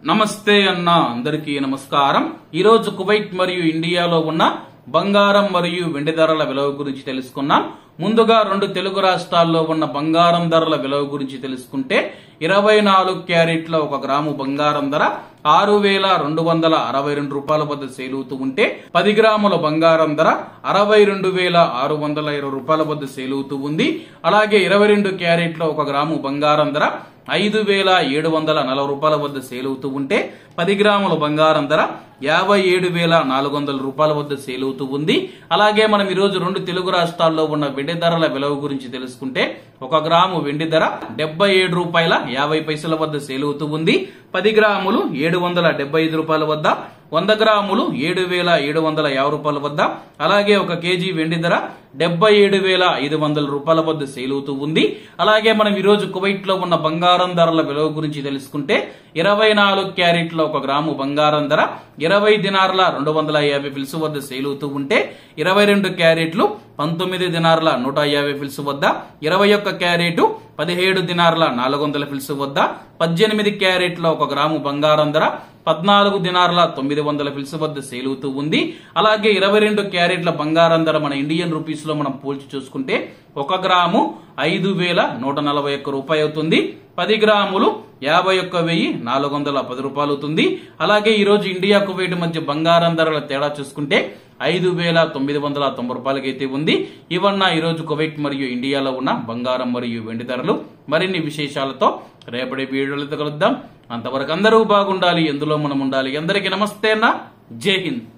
నమస్తే అన్న అందరికీ నమస్కారం ఈ రోజు కువైట్ మరియు ఇండియాలో ఉన్న బంగారం మరియు వెండి ధరల విలువ గురించి తెలుసుకున్నాం ముందుగా రెండు తెలుగు రాష్ట్రాల్లో ఉన్న బంగారం ధరల విలువ గురించి తెలుసుకుంటే ఇరవై నాలుగు క్యారెట్ల ఒక గ్రాము బంగారం ధర ఆరు వేల రెండు వందల అరవై రెండు రూపాయల వద్ద సేలుతూ ఉంటే పది గ్రాముల బంగారం ధర అరవై రెండు వేల ఆరు వందల ఇరవై రూపాయల వద్ద సేలుతూ ఉంది అలాగే ఇరవై రెండు క్యారెట్ల ఒక గ్రాము బంగారం ధర ఐదు వేల ఏడు వందల నలభై రూపాయల వద్ద సేలవుతూ ఉంటే పది గ్రాముల బంగారం ధర యాభై ఏడు వేల నాలుగు వందల రూపాయల వద్ద సేలవుతూ ఉంది అలాగే మనం ఈరోజు రెండు తెలుగు రాష్ట్రాల్లో ఉన్న వెండి ధరల విలువ గురించి తెలుసుకుంటే ఒక గ్రాము వెండి ధర డెబ్బై ఏడు రూపాయల యాభై పైసల వద్ద సేలవుతూ ఉంది పది గ్రాములు ఏడు వందల డెబ్బై ఐదు రూపాయల వద్ద వంద గ్రాములు ఏడు వేల ఏడు వందల యాభై రూపాయల వద్ద అలాగే ఒక కేజీ వెండి ధర డెబ్బై ఏడు వేల ఐదు వందల రూపాయల వద్ద సేలుతూ ఉంది అలాగే మనం ఈరోజు కువైట్ లో ఉన్న బంగారం ధరల విలువ గురించి తెలుసుకుంటే ఇరవై నాలుగు క్యారెట్ల ఒక గ్రాము బంగారం ధర ఇరవై దినార్ల రెండు వందల యాభై ఫిల్స్ వద్ద సేలుతూ ఉంటే ఇరవై రెండు క్యారెట్లు పంతొమ్మిది దినార్ల నూట యాభై ఫిల్స్ వద్ద ఇరవై ఒక్క క్యారెట్ పదిహేడు దినార్ల నాలుగు వందల ఫిల్స్ వద్ద పద్దెనిమిది క్యారెట్ల ఒక గ్రాము బంగారం ధర పద్నాలుగు దినార్ల తొమ్మిది వందల ఫిల్స్ వద్ద సేలుతూ ఉంది అలాగే ఇరవై రెండు క్యారెట్ల బంగారం ధర మన ఇండియన్ రూపీస్ లో మనం పోల్చి చూసుకుంటే ఒక గ్రాము ఐదు వేల నూట నలభై ఒక్క రూపాయి అవుతుంది పది గ్రాములు యాభై ఒక్క వెయ్యి నాలుగు వందల పది రూపాయలు అవుతుంది అలాగే ఈ రోజు ఇండియా కువైట్ మధ్య బంగారం ధరల తేడా చూసుకుంటే ఐదు వేల తొమ్మిది వందల తొంభై రూపాయలకి అయితే ఉంది ఇవన్న ఈ రోజు కువైట్ మరియు ఇండియాలో ఉన్న బంగారం మరియు వెండి ధరలు మరిన్ని విశేషాలతో రేపటి వీడియోలతో కలుద్దాం అంతవరకు అందరూ బాగుండాలి ఎందులో మనం ఉండాలి అందరికీ నమస్తే అన్న జై హింద్